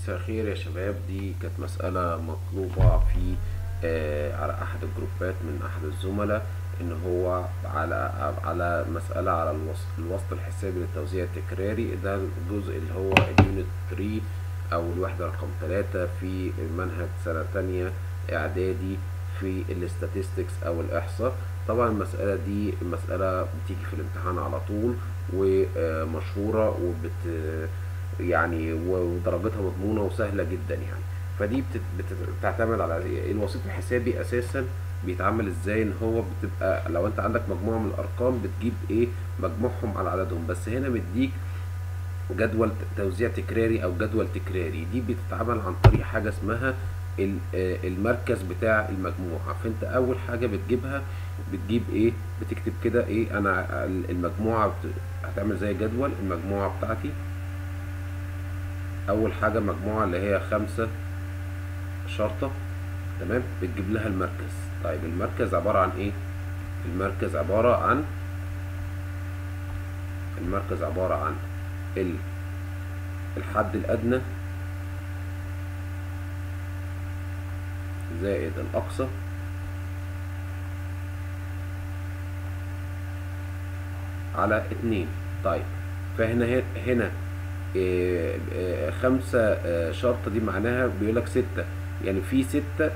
مساء الخير يا شباب دي كانت مسألة مطلوبة في آه على أحد الجروبات من أحد الزملاء إن هو على على مسألة على الوسط, الوسط الحسابي للتوزيع التكراري ده الجزء اللي هو اليونت 3 أو الوحدة رقم 3 في منهج سنة تانية إعدادي في الاستاتستكس أو الإحصاء طبعا المسألة دي مسألة بتيجي في الامتحان على طول ومشهورة وبت يعني ودرجتها مضمونة وسهلة جدا يعني فدي بتعتمد على الوسيط الحسابي اساسا بيتعمل ازاي ان هو بتبقى لو انت عندك مجموعة من الارقام بتجيب ايه مجموعهم على عددهم بس هنا مديك جدول توزيع تكراري او جدول تكراري دي بتتعمل عن طريق حاجة اسمها المركز بتاع المجموعة فانت اول حاجة بتجيبها بتجيب ايه بتكتب كده ايه انا المجموعة هتعمل زي جدول المجموعة بتاعتي اول حاجة مجموعة اللي هي خمسة شرطة تمام بتجيب لها المركز طيب المركز عبارة عن ايه المركز عبارة عن المركز عبارة عن ال الحد الادنى زائد الاقصى على اتنين طيب فهنا هنا إيه إيه خمسة إيه شرطة دي معناها بيقولك ستة يعني في ستة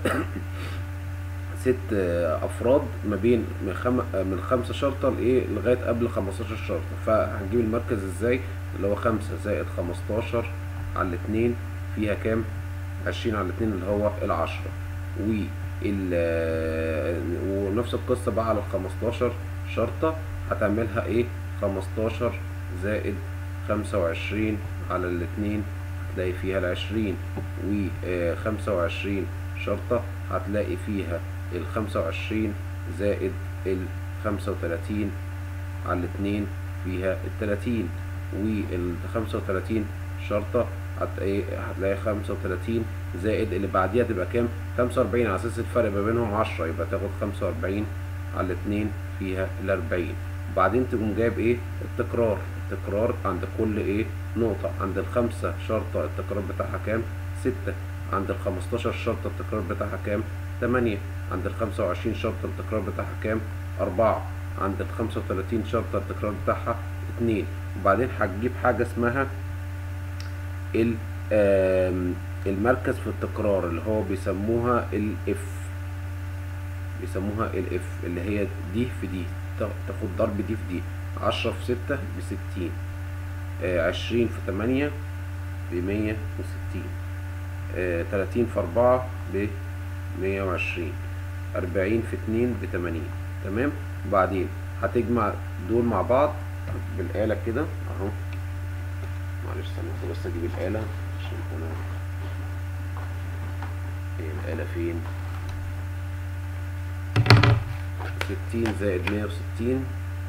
ست افراد ما بين من خم... من خمسة شرطة لايه لغاية قبل خمستاشر شرطة فهنجيب المركز ازاي اللي هو خمسة زائد خمستاشر على الاتنين فيها كام عشرين على الاتنين اللي هو العشرة وال ونفس القصة بقى على الخمستاشر شرطة هتعملها ايه خمستاشر زائد خمسة وعشرين على الاتنين هتلاقي فيها العشرين وخمسة وعشرين شرطة هتلاقي فيها الخمسة وعشرين زائد الخمسة وتلاتين على الاتنين فيها التلاتين والخمسة وتلاتين شرطة هتلاقي خمسة وتلاتين زائد اللي بعديها تبقى كام خمسة وأربعين على أساس الفرق ما بينهم عشرة يبقى تاخد خمسة وأربعين على الاتنين فيها الأربعين وبعدين تقوم جايب ايه التكرار التكرار عند كل ايه نقطة عند الخمسة شرطة التكرار بتاعها كام ستة عند الخمستاشر شرطة التكرار بتاعها كام تمانية عند الخمسة وعشرين شرطة التكرار بتاعها كام أربعة عند الخمسة وتلاتين شرطة التكرار بتاعها اتنين وبعدين هتجيب حاجة اسمها ال المركز في التكرار اللي هو بيسموها الاف بيسموها الاف اللي هي دي في دي تاخد ضرب دي في دي عشرة في ستة بستين عشرين في تمانية بمية وستين تلاتين في أربعة بمية وعشرين أربعين في اتنين بتمانين تمام وبعدين هتجمع دول مع بعض بالآلة كده أهو معلش ثانية بس أجيب الآلة عشان أنا هي الآلة فين ستين زائد مية وستين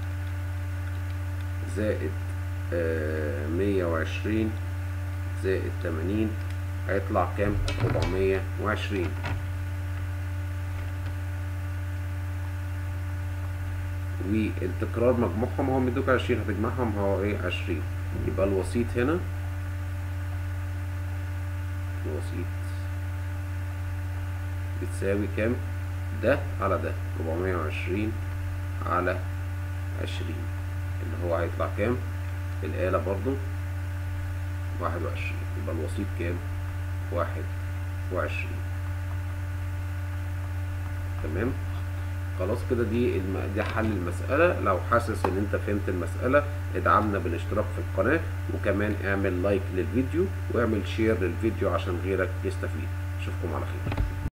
زائد مية وعشرين زائد تمانين هيطلع كام ربعمية وعشرين والتكرار مجموعهم هو مدوك عشرين هتجمعهم هو ايه عشرين يبقى الوسيط هنا الوسيط بتساوي كام ده على ده 420 على 20 اللي هو هيطلع كام الآلة برضو 21 يبقى الوسيط كام 21 تمام خلاص كده دي الم... دي حل المسألة لو حاسس ان انت فهمت المسألة ادعمنا بالاشتراك في القناة وكمان اعمل لايك للفيديو واعمل شير للفيديو عشان غيرك يستفيد اشوفكم على خير